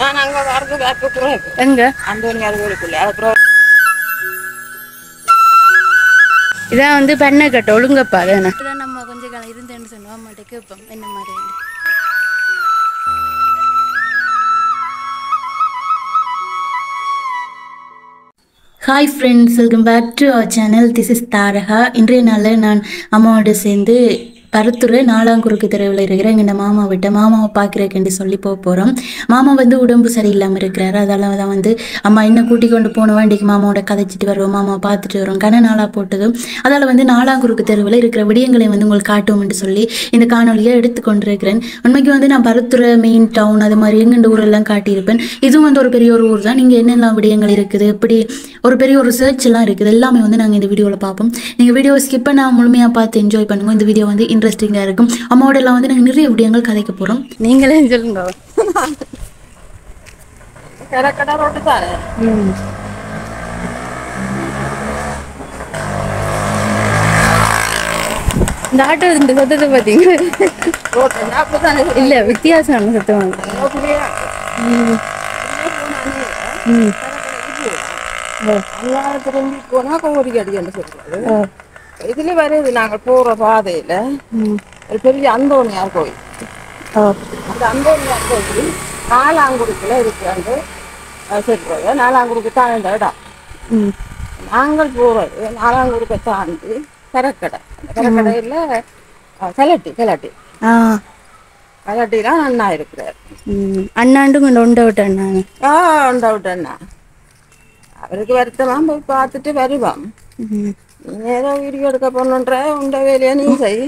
நான் அங்க வரது பேக்கு குறைவு எங்க அந்தோனியார் கோயிலுக்குள்ள அப்புறம் இதான் வந்து பெண்ணை கட்ட ஒழுங்கப்பா அதானே இதான் நம்ம கொஞ்ச காலம் இருந்தேன்னு சொன்னோம் அம்மாட்ட கேட்போம் என்ன மாதிரி hi friends welcome back to our channel this is Tharaka இன்றைய நாளில் நான் அம்மாவோட சேர்ந்து பருத்துறை நாலாங்குறுக்கு தெருவில் இருக்கிற எங்கள் மாமா விட்ட மாமாவை பார்க்குறேன்னு சொல்லி போக போகிறோம் மாமா வந்து உடம்பு சரியில்லாமல் இருக்கிறாரு அதனால தான் வந்து அம்மா என்ன கூட்டி கொண்டு போன வேண்டிக்கு மாமாவோட கதைச்சிட்டு வருவோம் மாமா பார்த்துட்டு வரோம் கன நாளாக போட்டதும் அதால் வந்து நாலாங்குறுக்கு தெருவில் இருக்கிற விடயங்களை வந்து உங்களுக்கு காட்டுவோம்னு சொல்லி இந்த காணொலியை எடுத்து கொண்டிருக்கிறேன் உண்மைக்கு வந்து நான் பருத்துறை மெயின் டவுன் அது மாதிரி எங்கெண்டு ஊரெல்லாம் காட்டியிருப்பேன் இதுவும் வந்து ஒரு பெரிய ஒரு ஊர் தான் நீங்கள் என்னெல்லாம் விடயங்கள் இருக்குது எப்படி ஒரு பெரிய ஒரு சர்ச் எல்லாம் இருக்குது எல்லாமே வந்து நாங்கள் இந்த வீடியோவில் பார்ப்போம் நீங்கள் வீடியோ ஸ்கிப் பண்ணால் முழுமையாக பார்த்து என்ஜாய் பண்ணுங்க இந்த வீடியோ வந்து இன்ட்ரெஸ்டிங்காக இருக்கும் அம்மாவோட எல்லாம் வந்து நாங்கள் நிறைய விடயங்கள் கதைக்க போகிறோம் நீங்களே சொல்லுங்க கரக்கடை ரோட்டு தானே இந்த ஆட்டோ இந்த சத்தத்தை பார்த்தீங்க ரோட்டு அப்படித்தானே இல்லை வித்தியாசம் சத்தம் ரோட்டுலயே ம் ம் அங்கால திரும்பி போனா கோரி அடின்னு சொல்றது ஓ இதுல வருது நாங்க போற பாதையில ம் ஒரு பெரிய அந்தோணியார் கோயில் ஓ அந்த அந்தோணியார் கோயில் நாலாங்குடிக்குள்ள இருக்கு அந்த சொல்றது நாலாங்குடிக்கு தான் இந்த இடம் ம் நாங்கள் போறது நாலாங்குடிக்கை தாண்டி கரக்கடை அந்த கரக்கடையில அஹ், கலட்டி கலட்டி ஆ கலட்டிலாம் அண்ணா இருக்கிறார் ம் அண்ணாண்டும் கொண்டு உண்டை விட்ட அண்ணா ஆ உண்டா விட்டண்ணா அவருக்கு வருத்தமா போய் பார்த்துட்டு வருவான் ம் நீ ஏதோ வீடியோ எடுக்க போகணுன்ற உண்ட வேலையை நீ செய்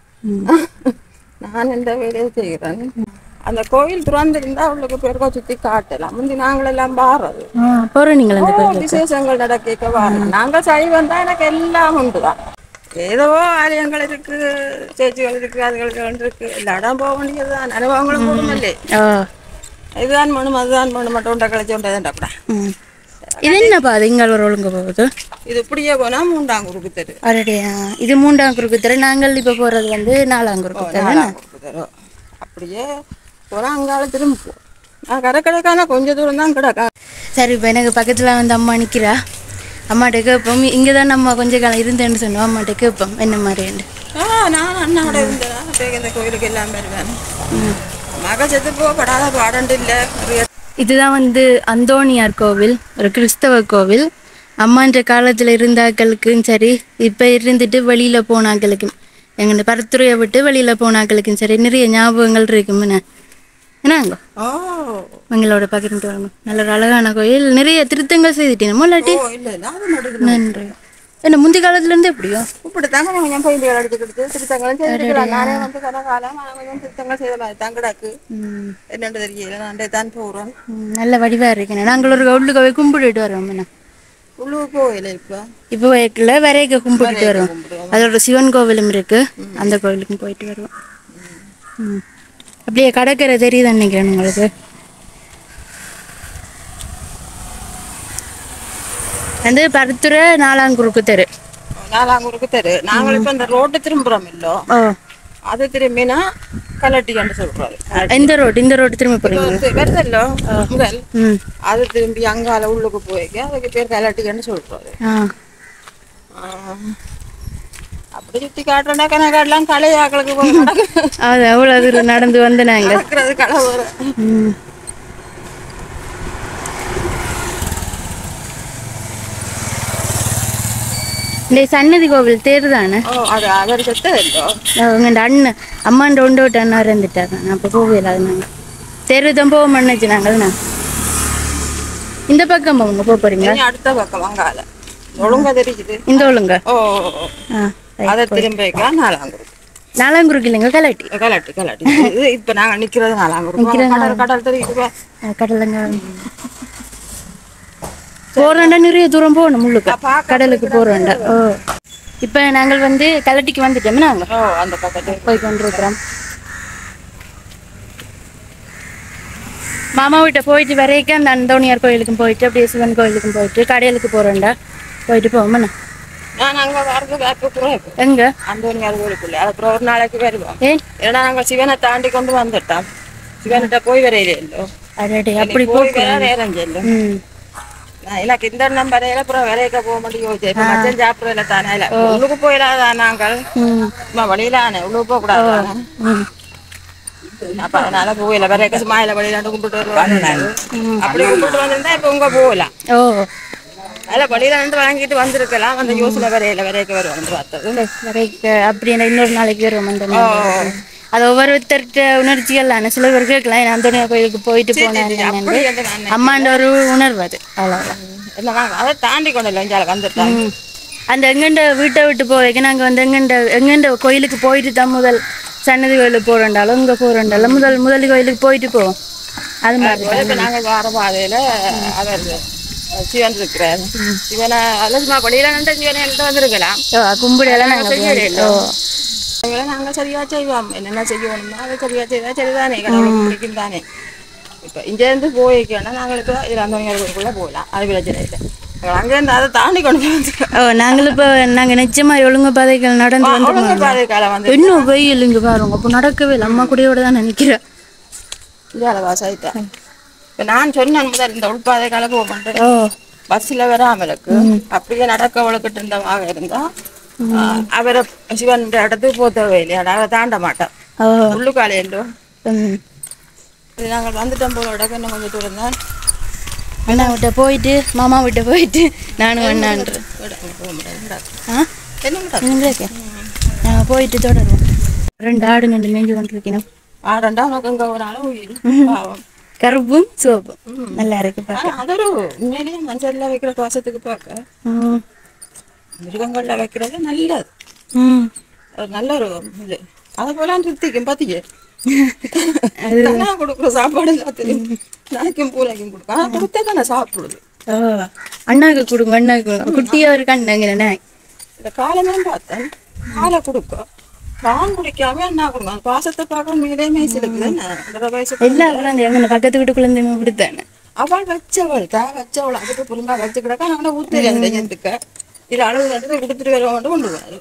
நான் இந்த வேலையை செய்கிறேன் அந்த கோயில் திறந்திருந்தா அவளுக்கு பேருக்கோ சுத்தி காட்டலாம் முந்தி நாங்களெல்லாம் பாடுறது ஆ போகிறோம் நீங்கள் அந்த ஓ, விசேஷங்கள் நடக்க வாரணும் நாங்க சைவம் தான் எனக்கு எல்லாம் உண்டு தான் ஏதோ ஆலயங்கள் இருக்கு சேச்சிகள் இருக்கு அதுகள் இருக்கு எல்லா இடம் போக வேண்டியது தான் அனுபவங்களும் கூடும் இல்லை ஆ இதுதான் வேணும் அதுதான் வேணும் மட்டும் உண்டை கழிச்சு உண்டை கூட ம் இது என்னப்பா அது இங்கே ஒரு ஒழுங்கு போகுது இது இப்படியே போனா மூண்டாம் குறுக்கு தெரு அரடியா இது மூன்றாம் குறுக்கு தெரு நாங்கள் இப்போ போகிறது வந்து நாலாம் குறுக்கு தெரு நாலாம் குறுக்கு தெரு அப்படியே போனா அங்கால திரும்ப நான் கடை கிடக்கான கொஞ்ச தூரம் தான் கிடக்கா சரி இப்போ எனக்கு பக்கத்தில் வந்து அம்மா நிற்கிறா அம்மாட்ட கேட்போம் இங்கே தான் நம்ம கொஞ்ச காலம் இருந்தேன்னு சொன்னோம் அம்மாட்ட கேட்போம் என்ன மாதிரிண்டு ஆ நான் அண்ணாவோட இருந்தேன் அப்போ இந்த கோயிலுக்கு எல்லாம் வருவேன் மக செத்து போகப்படாத பாடண்டு இல்லை நிறைய இதுதான் வந்து அந்தோணியார் கோவில் ஒரு கிறிஸ்தவ கோவில் அம்மான்ற காலத்தில் இருந்தாக்களுக்கும் சரி இப்போ இருந்துட்டு வெளியில் போனாக்களுக்கும் எங்க பரத்துறையை விட்டு வெளியில் போனாக்களுக்கும் சரி நிறைய ஞாபகங்கள் இருக்கும் என்ன என்னங்க ஓ எங்களோட பகிர்ந்து வரணும் நல்ல ஒரு அழகான கோயில் நிறைய திருத்தங்கள் செய்துட்டீங்க இல்லாட்டி ஓ இல்லை இல்லை அது நடுவில் நன்றி என்ன முந்தி காலத்துல இருந்து எப்படியோ இப்படி தாங்க கொஞ்சம் பெயிண்டிகள் அடிச்சுக்கிட்டு திருத்தங்களும் செய்திருக்கலாம் நானே வந்து கடை காலம் ஆனால் கொஞ்சம் திருத்தங்கள் செய்த மாதிரி தான் கிடக்கு ம், என்னென்று தெரியல நான் தான் போகிறேன் ம், நல்ல வடிவா இருக்கேன் நாங்கள் ஒரு உள்ளுக்கு போய் கும்பிட்டுட்டு வரோம் என்ன உள்ளூர் கோயில் இப்போ இப்போ வைக்கல வரைக்க கும்பிட்டுட்டு வருவோம் அதோட சிவன் கோவிலும் இருக்கு அந்த கோவிலுக்கும் போயிட்டு வருவோம் ம். அப்படியே கடற்கரை தெரியுது நினைக்கிறேன் உங்களுக்கு வந்து பருத்துறை நாலாங்குறுக்கு தெரு நாலாங்கூருக்கு தெரு நாங்கள் இப்போ இந்த ரோட்டு திரும்புகிறோம் இல்லோ ஓ அது திரும்பினா கலட்டின்னு சொல்றது இந்த ரோடு இந்த ரோடு திரும்ப போறீங்க இது வருதல்லோ முதல் ம் அது திரும்பி அங்கால உள்ளுக்கு போய்க்க அதுக்கு பேர் கலட்டின்னு சொல்றது ஆ ஆஹ். அப்படி சுத்தி காட்டுறேன்னா கணக்காடலாம் கலையாக்களுக்கு போய் நடக்கு- அது அவ்வளோ தூரம் நடந்து வந்து நாங்க நடக்கிறது கடை வரும் ம் இந்த சன்னதி கோவில் தேர் தானே ஓ அது அவர் செத்தது இல்லோ உங்க அண்ணன் அம்மாண்ட ஒன்று விட்டு அண்ணா இருந்துட்டாங்க நான் அப்போ போகல அது நாங்கள் தெரு தான் போக மண்ணுச்சு நாங்கள் நான் இந்த பக்கம் போங்க போக போறீங்களா இனி அடுத்த பக்கம் அங்கால ஒழுங்கா தெரியுது இந்த ஒழுங்க ஓ ஓ, ஓ. ஆ அதை திரும்பிக்கா நாலாங்குருக்கு நாலாங்குருக்கு இல்லைங்க கலாட்டி கலாட்டி கலாட்டி இது இப்ப நாங்க நிக்கிறது நாலாங்குருக்கு கடல் கடல் தெரியுது பா. கடலுங்க போறேன்டா நிறைய தூரம் போகணும் முள்ளுக்கு பார்க்க கடலுக்கு போறோம்டா ஓ இப்போ நாங்கள் வந்து கலட்டிக்கு வந்துட்டோம் நாங்கள் ஓ அந்த பக்கத்து போய் கொண்டிருக்கிறோம் மாமா வீட்டை போயிட்டு வரைக்கும் அந்த அந்தோணியார் கோயிலுக்கும் போயிட்டு அப்படியே சிவன் கோயிலுக்கும் போயிட்டு கடையிலுக்கு போறோம்டா போயிட்டு போவோம்ண்ணா நான் அங்க வரது வேப்ப குறைவு எங்க அந்தோனியார் கோயிலுக்குள்ள அப்புறம் ஒரு நாளைக்கு வருவோம் ஏன் ஏன்னா நாங்க சிவனை தாண்டி கொண்டு வந்துட்டோம் சிவன்கிட்ட போய் வரையில இல்லோ அடடே அப்படி போய் வர நேரம் செல்லும் ம் நான் எனக்கு இந்த எண்ணம் வரையில அப்புறம் விலைக்க போக முடியும் யோசிச்சேன் இப்ப மச்சம் சாப்பிடல தானே இல்ல உள்ளுக்கு போயிடாதான் நாங்கள் ம் சும்மா வெளியில ஆனே உள்ளுக்கு போக கூடாது ம் அப்ப அதனால போயில விலைக்க சும்மா இல்ல வெளியில கும்பிட்டு வருவாங்க அப்படி கும்பிட்டு வந்திருந்தா இப்ப உங்க போகலாம் ஓ அதில் வெளியில நின்று வாங்கிட்டு வந்திருக்கலாம் அந்த யோசனை வரையில வரைக்க வருவான்னு பார்த்தது வரைக்கு அப்படி என்ன இன்னொரு நாளைக்கு வரும் அந்த மாதிரி. அது ஒவ்வொருத்தர்கிட்ட உணர்ச்சிகள் தானே சில பேர் கேட்கலாம் நான் அந்தோனியா கோயிலுக்கு போயிட்டு போனேன் அப்படி வந்து நான் அம்மாண்ட ஒரு உணர்வு அது அவ்வளோதான் என்ன நாங்க அதை தாண்டி கொண்டு இல்லை இஞ்சால வந்துட்டோம் ம். அந்த எங்கண்ட வீட்டை விட்டு போவைக்கு நாங்க வந்து எங்கண்ட எங்கண்ட கோயிலுக்கு போயிட்டு தான் முதல் சன்னதி கோயிலுக்கு போறோண்டாலும் இங்க போறோண்டாலும் முதல் முதல் கோயிலுக்கு போயிட்டு போவோம் அது மாதிரி இப்போ நாங்கள் வார பாதையில அவர் சிவன் இருக்கிறார் சிவனை அதில் சும்மா வெளியில நின்று சிவனை என்கிட்ட வந்திருக்கலாம் ஓ, கும்பிடு எல்லாம் நாங்க செய்யலை ஓ அவங்கள நாங்கள் சரியா செய்வோம் என்னென்ன செய்யணுமோ அதை சரியா செய்தா சரிதானே கடவுளுக்கு பிடிக்கும் தானே இப்போ இங்கேருந்து போய்க்கணும் நாங்கள் இப்போ இதில் அந்த கோயிலுக்குள்ளே போகலாம் அது பிரச்சனை இல்லை நாங்கள் அங்கேருந்து அதை தாண்டி கொண்டு வந்து ஓ நாங்களும் இப்போ நாங்க நிச்சயமா ஒழுங்கு பாதைகள் நடந்து வந்து ஒழுங்கு பாதை காலம் வந்து இன்னும் வெயில் இங்க பாருங்க அப்போ நடக்கவே இல்லை அம்மா கூடயோட தான் நினைக்கிறேன் இந்தியாவில் வாசாயிட்டேன் இப்போ நான் சொன்னேன் முதல் இந்த உள்பாதை காலம் போக மாட்டேன் ஓ பஸ்ஸில் வராமலுக்கு அப்படியே நடக்க வளர்க்கிட்டு இருந்தவாக இருந்தா ஆஹ், அவரை சிவன் இடத்துக்கு போக தேவையில்லையா அதை தாண்ட மாட்டேன் ஓ உள்ளுக்காலையண்டோ ம். இது நாங்கள் வந்துட்டோம் போல இடக்கு இன்னும் கொஞ்சம் தூரம் தான் அண்ணா விட்ட போயிட்டு மாமா விட்ட போயிட்டு நானும் அண்ணான்ற போக முடியாது ஆ என்ன முடியாது நீங்களே நாங்கள் போயிட்டு தொடருவோம் ரெண்டு ஆடு நண்டு மேய்ஞ்சு கொண்டிருக்கணும் ஆடண்டா உனக்கு இங்கே ஒரு அளவு உயிர் பாவம் கருப்பும் சிவப்பும் நல்லா இருக்கு பார்க்க ஆனா, அது ஒரு உண்மையிலேயே மஞ்சள்ல வைக்கிற வாசத்துக்கு பார்க்க ம். மிருகங்கள்ல வைக்கிறது நல்லது ம். அது நல்ல ஒரு இது அதை போல நிறுத்திக்கும் பாத்தீங்க தானா கொடுக்குற சாப்பாடு எல்லாத்தையும் நாய்க்கும் பூனைக்கும் கொடுக்கும் ஆனா கொடுத்தே தானே சாப்பிடுது ஓ அண்ணாக்கு கொடுங்க அண்ணாக்கு கொடுங்க குட்டியா ஒரு கண்ணங்க நாய் இந்த காலங்களும் பார்த்தேன் காலை கொடுக்கும் பான் குடிக்காம என்ன கொடுக்கும் அந்த பாசத்தை பார்க்க மீதே மேய்ச்சிருக்குது என்ன வயசு எல்லா குழந்தை எங்க பக்கத்து வீட்டு குழந்தைங்க இப்படித்தானே அவள் வச்சவள் தான் வச்சவள் அதுக்கு புரிஞ்சா வச்சு கிடக்க அவனை ஊத்தல அந்த ஜந்துக்க இது அளவு நட்டு கொடுத்துட்டு வர கொண்டு கொண்டு போறாரு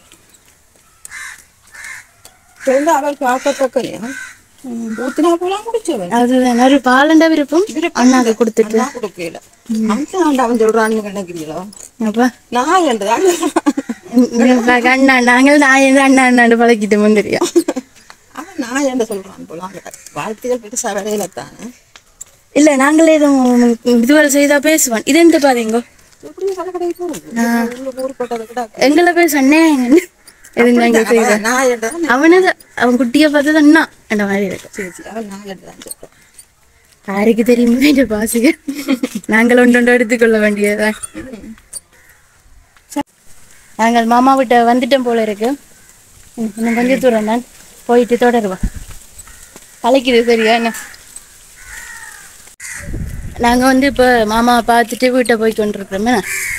வந்து அவள் பார்க்கத்தக்கையும் ஊத்தினா போலாம் குடிச்சவன் அதுதான் ஒரு பாலண்ட விருப்பம் அண்ணாக்கு கொடுத்துட்டு நான் கொடுக்கல அந்த ஆண்டு அவன் சொல்றான்னு நினைக்கிறீங்களோ அப்பா நான் என்றுதான் அண்ணா நாங்கள் நாய் அண்ணா அண்ணாண்டு பழக்கிட்டு தெரியும் அவன் நான் என்ன சொல்றான் போல வாழ்த்துகள் பெருசா வேலையில தானே இல்ல நாங்களே எதுவும் இதுவரை செய்தா பேசுவான் இது எந்த பாருங்க எப்படி கடை கடை போகுது உள்ள ஊருப்பட்டதை கூட எங்களை போய் சொன்னேன் எது நாங்க செய்த அவன் நான் என்றதான் அவனது அவன் குட்டியை பார்த்தது அண்ணா அந்த மாதிரி இருக்கு சரி சரி அவன் நான் என்றதான் சொல்றான் யாருக்கு தெரியுமா இந்த பாசிக நாங்கள் ஒன்று ஒன்று எடுத்துக்கொள்ள வேண்டியதுதான் நாங்கள் மாமா விட்ட வந்துட்டோம் போல இருக்கு ம், இன்னும் கொஞ்சம் தூரம் தான் போயிட்டு தொடருவோம் கலைக்குது சரியா என்ன நாங்கள் வந்து இப்போ மாமாவை பார்த்துட்டு வீட்டை போய் கொண்டிருக்கிறோமே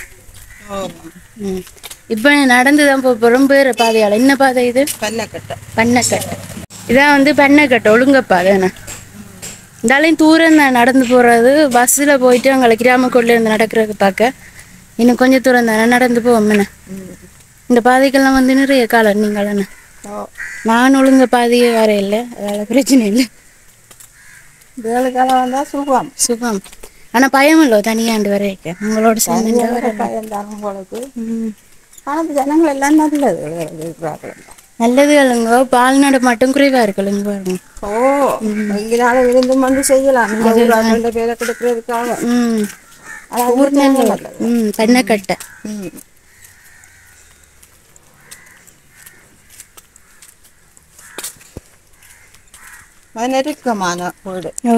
ம் இப்போ நடந்து தான் போக போகிறோம் வேறு பாதையால் என்ன பாதை இது பல்லக்கட்டை பண்ணக்கட்டை இதான் வந்து பண்ணக்கட்டை ஒழுங்கப்பா தானே இருந்தாலும் தூரம் தான் நடந்து போகிறது பஸ்ஸில் போயிட்டு அங்கே கிராமக்குள்ளே இருந்து நடக்கிறது பார்க்க இன்னும் கொஞ்சம் தூரம் தானே நடந்து போவோம் என்ன இந்த பாதைக்கெல்லாம் வந்து நிறைய காலம் நீங்கள் என்ன நான் ஒழுங்க பாதையே வர இல்லை அதனால் பிரச்சனை இல்லை வேலை காலம் வந்தா சுகம் சுகம் ஆனால் பயம் இல்லை தனியாண்டு வரைக்க உங்களோட சேர்ந்து வர பயந்தான் உங்களுக்கு ஆனா இந்த ஜனங்கள் எல்லாம் நல்லது இருக்கிறார்கள் நல்லது இல்லைங்க பால் நட மட்டும் குறைவாக இருக்குல்லைங்க பாருங்க ஓ எங்களால இருந்தும் வந்து செய்யலாம் இந்த ஊராட்கள் பேரை கொடுக்கறதுக்காக ம் ஆனா ஊர் நல்லது ம் பண்ணக்கட்டை ம். அது நெருக்கமான வீடு ஓ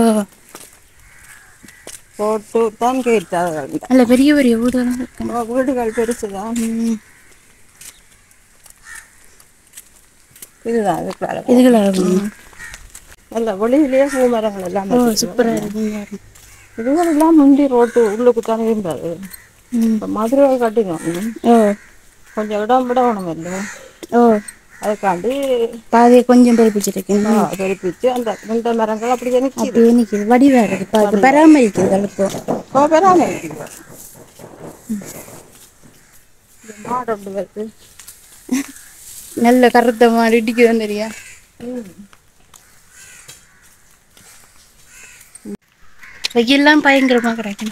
போட்டு தான் கேட்டார்கள் நல்ல பெரிய பெரிய ஊதலாம் இருக்கு வீடுகள் பெருசுதான் ம் இதுதான் இதுக்குள்ள இதுகளை நல்ல வெளியிலேயே பூ மரங்கள் எல்லாம் ஓ வச்சிருக்கு. சூப்பராக இருக்குங்க இதுகளெல்லாம் முந்தி ரோட்டு உள்ளுக்கு தானே இருந்தது ம் இப்போ மதுரை கட்டினோம் ஓ கொஞ்சம் இடம் விடணும் இல்லை ஓ அதுக்காண்டி பாதையை கொஞ்சம் பெருப்பிச்சிருக்கேன் பெருப்பிச்சு அந்த ரெண்டு மரங்கள் அப்படியே நிற்கிது அப்படியே நிற்கிது வடிவாக இருக்குது பார்த்து பராமரிக்குது இப்போ கோபராம இருக்குது இந்த மாடு ஒன்று வருது நல்ல கருத்த மாடு இடிக்குதான் தெரியா வெயில்லாம் பயங்கரமாக கிடைக்கும்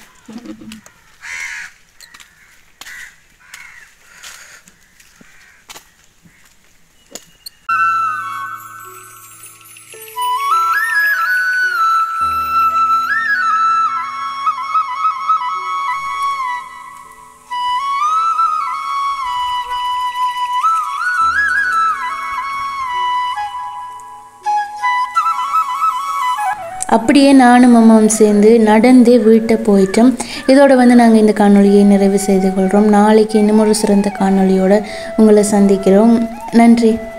அப்படியே நானும் அம்மாவும் சேர்ந்து நடந்து வீட்டை போயிட்டோம் இதோட வந்து நாங்கள் இந்த காணொளியை நிறைவு செய்து கொள்கிறோம் நாளைக்கு இன்னும் ஒரு சிறந்த காணொளியோட உங்களை சந்திக்கிறோம் நன்றி